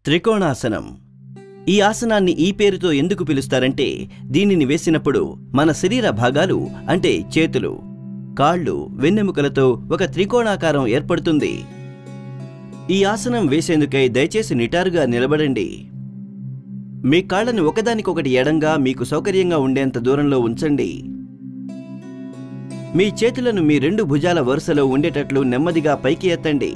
త్రికోణాసనం ఈ ఆసనాన్ని ఈ పేరుతో ఎందుకు పిలుస్తారంటే దీనిని వేసినప్పుడు మన శరీర భాగాలు అంటే చేతులు కాళ్ళు వెన్నెముకలతో ఒక త్రికోణాకారం ఏర్పడుతుంది ఈ ఆసనం వేసేందుకై దయచేసి నిటారుగా నిలబడండి మీ కాళ్ళను ఒకదానికొకటి ఎడంగా మీకు సౌకర్యంగా ఉండేంత దూరంలో ఉంచండి మీ చేతులను మీ రెండు భుజాల వరుసలో ఉండేటట్లు నెమ్మదిగా పైకి ఎత్తండి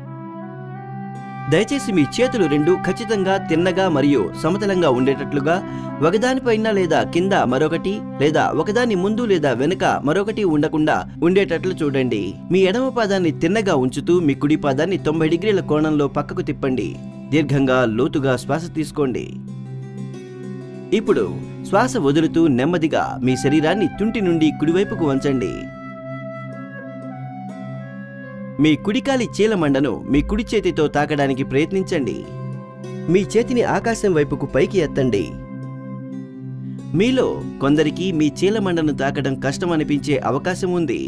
దయచేసి మీ చేతులు రెండు ఖచ్చితంగా తిన్నగా మరియు సమతలంగా ఉండేటట్లుగా ఒకదానిపైన లేదా కింద మరొకటి లేదా ఒకదాని ముందు లేదా వెనుక మరొకటి ఉండకుండా ఉండేటట్లు చూడండి మీ ఎడమ పాదాన్ని తిన్నగా ఉంచుతూ మీ కుడి పాదాన్ని తొంభై డిగ్రీల కోణంలో పక్కకు తిప్పండి దీర్ఘంగా లోతుగా శ్వాస తీసుకోండి ఇప్పుడు శ్వాస వదులుతూ నెమ్మదిగా మీ శరీరాన్ని తుంటి నుండి కుడివైపుకు వంచండి మీ కుడికాలి చీలమండను మీ కుడి చేతితో తాకడానికి ప్రయత్నించండి మీ చేతిని ఆకాశం వైపుకు పైకి ఎత్తండి మీలో కొందరికి మీ చీలమండను తాకడం కష్టం అనిపించే అవకాశం ఉంది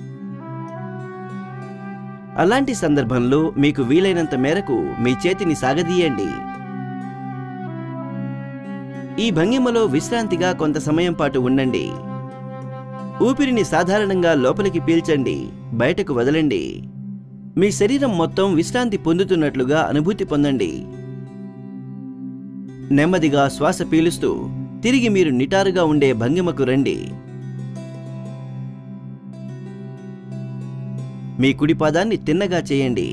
అలాంటి సందర్భంలో మీకు వీలైనంత మేరకు మీ చేతిని సాగదీయండి ఈ భంగిమలో విశ్రాంతిగా కొంత సమయం పాటు ఉండండి ఊపిరిని సాధారణంగా లోపలికి పీల్చండి బయటకు వదలండి మీ శరీరం మొత్తం విశ్రాంతి పొందుతున్నట్లుగా అనుభూతి పొందండి నెమ్మదిగా శ్వాస పీలుస్తూ తిరిగి మీరు నిటారుగా ఉండే భంగిమకు రండి మీ కుడి పాదాన్ని తిన్నగా చేయండి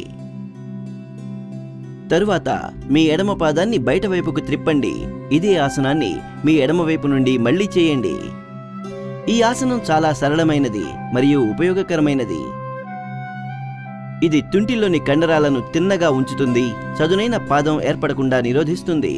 తరువాత మీ ఎడమ పాదాన్ని బయట వైపుకు త్రిప్పండి ఇదే ఆసనాన్ని మీ ఎడమ వైపు నుండి మళ్ళీ చేయండి ఈ ఆసనం చాలా సరళమైనది మరియు ఉపయోగకరమైనది ఇది తుంటిలోని కండరాలను తిన్నగా ఉంచుతుంది చదునైన పాదం ఏర్పడకుండా నిరోధిస్తుంది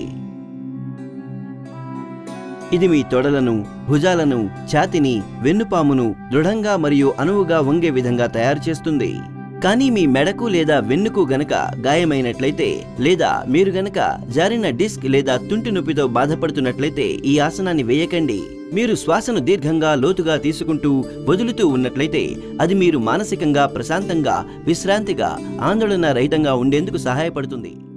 ఇది మీ తొడలను భుజాలను ఛాతిని వెన్నుపామును దృఢంగా మరియు అనువుగా వంగే విధంగా తయారు చేస్తుంది కానీ మీ మెడకు లేదా వెన్నుకు గనక గాయమైనట్లయితే లేదా మీరు గనక జారిన డిస్క్ లేదా తుంటి నొప్పితో బాధపడుతున్నట్లయితే ఈ ఆసనాన్ని వేయకండి మీరు శ్వాసను దీర్ఘంగా లోతుగా తీసుకుంటూ వదులుతూ ఉన్నట్లయితే అది మీరు మానసికంగా ప్రశాంతంగా విశ్రాంతిగా ఆందోళన రహితంగా ఉండేందుకు సహాయపడుతుంది